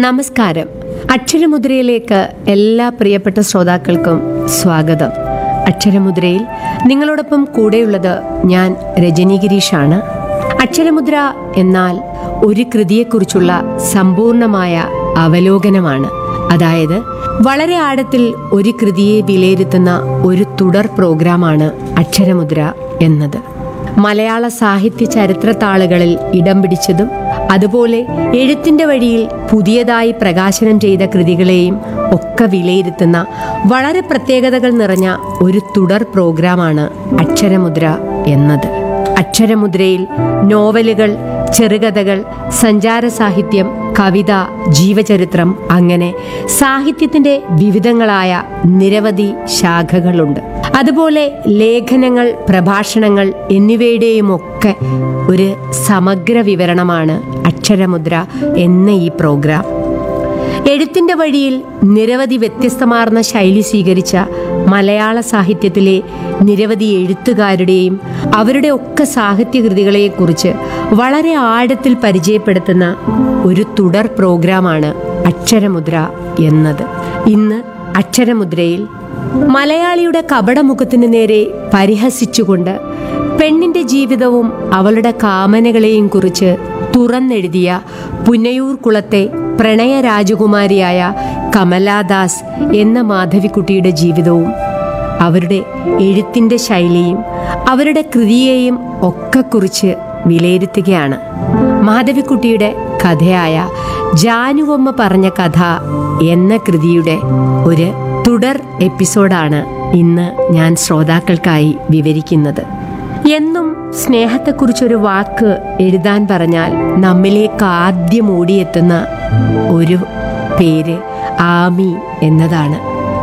നമസ്കാരം അക്ഷരമുദ്രയിലേക്ക് എല്ലാ പ്രിയപ്പെട്ട ശ്രോതാക്കൾക്കും സ്വാഗതം അക്ഷരമുദ്രയിൽ നിങ്ങളോടൊപ്പം കൂടെയുള്ളത് ഞാൻ രജനി ഗിരീഷാണ് അക്ഷരമുദ്ര എന്നാൽ ഒരു കൃതിയെക്കുറിച്ചുള്ള സമ്പൂർണമായ അവലോകനമാണ് അതായത് വളരെ ആഴത്തിൽ ഒരു കൃതിയെ വിലയിരുത്തുന്ന ഒരു തുടർ പ്രോഗ്രാമാണ് അക്ഷരമുദ്ര എന്നത് മലയാള സാഹിത്യ ചരിത്രത്താളുകളിൽ ഇടം പിടിച്ചതും അതുപോലെ എഴുത്തിന്റെ വഴിയിൽ പുതിയതായി പ്രകാശനം ചെയ്ത കൃതികളെയും ഒക്കെ വിലയിരുത്തുന്ന വളരെ പ്രത്യേകതകൾ നിറഞ്ഞ ഒരു തുടർ പ്രോഗ്രാമാണ് അക്ഷരമുദ്ര എന്നത് അക്ഷരമുദ്രയിൽ നോവലുകൾ ചെറുകഥകൾ സഞ്ചാര സാഹിത്യം കവിത ജീവചരിത്രം അങ്ങനെ സാഹിത്യത്തിന്റെ വിവിധങ്ങളായ നിരവധി ശാഖകളുണ്ട് അതുപോലെ ലേഖനങ്ങൾ പ്രഭാഷണങ്ങൾ എന്നിവയുടെയുമൊക്കെ ഒരു സമഗ്ര വിവരണമാണ് അക്ഷരമുദ്ര എന്ന ഈ പ്രോഗ്രാം എഴുത്തിന്റെ വഴിയിൽ നിരവധി വ്യത്യസ്തമാർന്ന ശൈലി സ്വീകരിച്ച മലയാള സാഹിത്യത്തിലെ നിരവധി എഴുത്തുകാരുടെയും അവരുടെ ഒക്കെ സാഹിത്യകൃതികളെക്കുറിച്ച് വളരെ ആഴത്തിൽ പരിചയപ്പെടുത്തുന്ന ഒരു തുടർ പ്രോഗ്രാമാണ് അക്ഷരമുദ്ര എന്നത് ഇന്ന് അക്ഷരമുദ്രയിൽ മലയാളിയുടെ കപടമുഖത്തിന് നേരെ പരിഹസിച്ചുകൊണ്ട് പെണ്ണിന്റെ ജീവിതവും അവളുടെ കാമനകളെയും കുറിച്ച് തുറന്നെഴുതിയ പുന്നയൂർ കുളത്തെ പ്രണയ രാജകുമാരിയായ കമലാദാസ് എന്ന മാധവിക്കുട്ടിയുടെ ജീവിതവും അവരുടെ എഴുത്തിന്റെ ശൈലിയും അവരുടെ കൃതിയെയും ഒക്കെ കുറിച്ച് വിലയിരുത്തുകയാണ് മാധവിക്കുട്ടിയുടെ കഥയായ ജാനുവമ്മ പറഞ്ഞ കഥ എന്ന കൃതിയുടെ ഒരു തുടർ എപ്പിസോഡാണ് ഇന്ന് ഞാൻ ശ്രോതാക്കൾക്കായി വിവരിക്കുന്നത് എന്നും സ്നേഹത്തെക്കുറിച്ചൊരു വാക്ക് എഴുതാൻ പറഞ്ഞാൽ നമ്മിലേക്ക് ആദ്യം ഓടിയെത്തുന്ന ഒരു പേര് ആമി എന്നതാണ്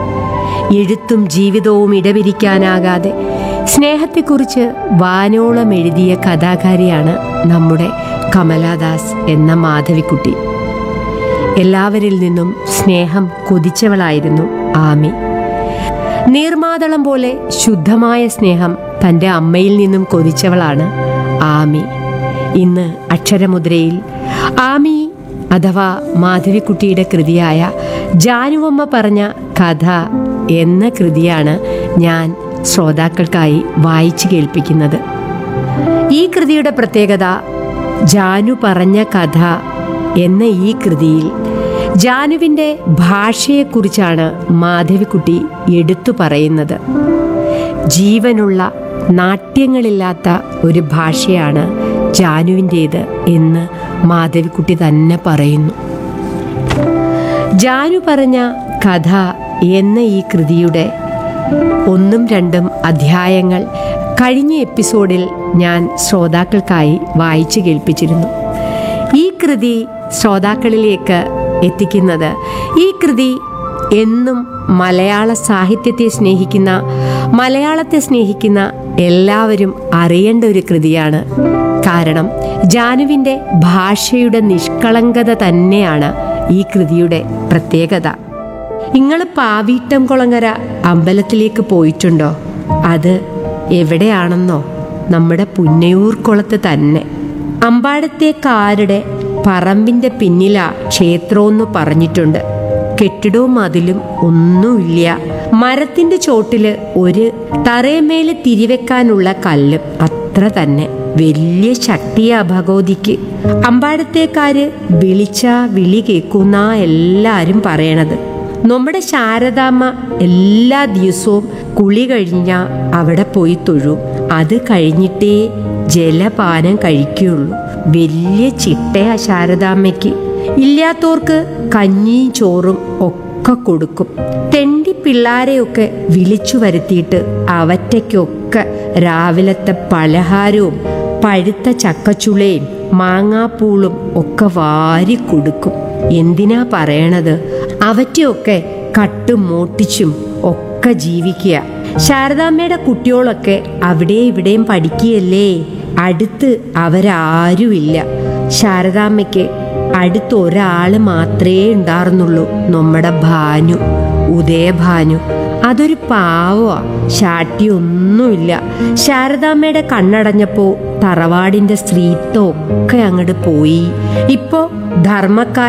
എഴുത്തും ജീവിതവും ഇടപിരിക്കാനാകാതെ സ്നേഹത്തെക്കുറിച്ച് വാനോളം എഴുതിയ കഥാകാരിയാണ് നമ്മുടെ കമലാദാസ് എന്ന മാധവിക്കുട്ടി എല്ലാവരിൽ നിന്നും സ്നേഹം കൊതിച്ചവളായിരുന്നു ആമി നീർമാതളം പോലെ ശുദ്ധമായ സ്നേഹം തൻ്റെ അമ്മയിൽ നിന്നും കൊതിച്ചവളാണ് ആമി ഇന്ന് അക്ഷരമുദ്രയിൽ ആമി അഥവാ മാധവിക്കുട്ടിയുടെ കൃതിയായ ജാനുവമ്മ പറഞ്ഞ കഥ എന്ന കൃതിയാണ് ഞാൻ ശ്രോതാക്കൾക്കായി വായിച്ചു കേൾപ്പിക്കുന്നത് ഈ കൃതിയുടെ പ്രത്യേകത ജാനു പറഞ്ഞ കഥ എന്ന ഈ കൃതിയിൽ ജാനുവിൻ്റെ ഭാഷയെക്കുറിച്ചാണ് മാധവിക്കുട്ടി എടുത്തു പറയുന്നത് ജീവനുള്ള നാട്യങ്ങളില്ലാത്ത ഒരു ഭാഷയാണ് ജാനുവിൻ്റേത് എന്ന് മാധവിക്കുട്ടി തന്നെ പറയുന്നു ജാനു പറഞ്ഞ കഥ എന്ന ഈ കൃതിയുടെ ഒന്നും രണ്ടും അധ്യായങ്ങൾ കഴിഞ്ഞ എപ്പിസോഡിൽ ഞാൻ ശ്രോതാക്കൾക്കായി വായിച്ചു കേൾപ്പിച്ചിരുന്നു ഈ കൃതി ശ്രോതാക്കളിലേക്ക് എത്തിക്കുന്നത് ഈ കൃതി എന്നും മലയാള സാഹിത്യത്തെ സ്നേഹിക്കുന്ന മലയാളത്തെ സ്നേഹിക്കുന്ന എല്ലാവരും അറിയേണ്ട ഒരു കൃതിയാണ് കാരണം ജാനുവിൻ്റെ ഭാഷയുടെ നിഷ്കളങ്കത തന്നെയാണ് ഈ കൃതിയുടെ പ്രത്യേകത നിങ്ങൾ പാവീട്ടം കുളങ്ങര അമ്പലത്തിലേക്ക് പോയിട്ടുണ്ടോ അത് എവിടെയാണെന്നോ നമ്മുടെ പുന്നയൂർ കുളത്ത് തന്നെ അമ്പാടത്തേക്കാരുടെ പറമ്പിന്റെ പിന്നിലാ ക്ഷേത്രമെന്ന് പറഞ്ഞിട്ടുണ്ട് കെട്ടിടവും അതിലും ഒന്നുമില്ല മരത്തിന്റെ ചോട്ടില് ഒരു തറയമേല് തിരിവെക്കാനുള്ള കല്ലും അത്ര തന്നെ വലിയ ശക്തിയാ ഭഗവതിക്ക് അമ്പാടത്തേക്കാര് വിളിച്ച വിളി കേൾക്കുന്ന എല്ലാരും പറയണത് നമ്മുടെ ശാരദാമ്മ എല്ലാ ദിവസവും കുളി കഴിഞ്ഞ അവിടെ പോയി തൊഴും അത് കഴിഞ്ഞിട്ടേ ജലപാനം കഴിക്കുകയുള്ളൂ വലിയ ചിട്ടയാ ശാരദാമ്മയ്ക്ക് ഇല്ലാത്തവർക്ക് കഞ്ഞിയും ചോറും ഒക്കെ കൊടുക്കും തെണ്ടി പിള്ളാരെയൊക്കെ വിളിച്ചു വരുത്തിയിട്ട് അവറ്റയ്ക്കൊക്കെ രാവിലത്തെ പലഹാരവും പഴുത്ത ചക്കച്ചുളയും മാങ്ങാപ്പൂളും ഒക്കെ വാരി കൊടുക്കും എന്തിനാ പറയണത് അവറ്റയൊക്കെ കട്ടും മോട്ടിച്ചും ഒക്കെ ജീവിക്കുക ശാരദാമ്മയുടെ കുട്ടികളൊക്കെ അവിടെ ഇവിടെയും പഠിക്കുകയല്ലേ അടുത്ത് അവരാരുമില്ല ശാരദാമ്മയ്ക്ക് അടുത്ത് ഒരാള് മാത്രമേ ഉണ്ടായിരുന്നുള്ളൂ നമ്മുടെ ഭാനു ഉദയഭാനു അതൊരു പാവമാ ശാട്ടിയൊന്നുമില്ല ശാരദാമ്മയുടെ കണ്ണടഞ്ഞപ്പോ തറവാടിന്റെ സ്ത്രീത്വം ഒക്കെ അങ്ങോട്ട് പോയി ഇപ്പോ ധർമ്മക്കാർ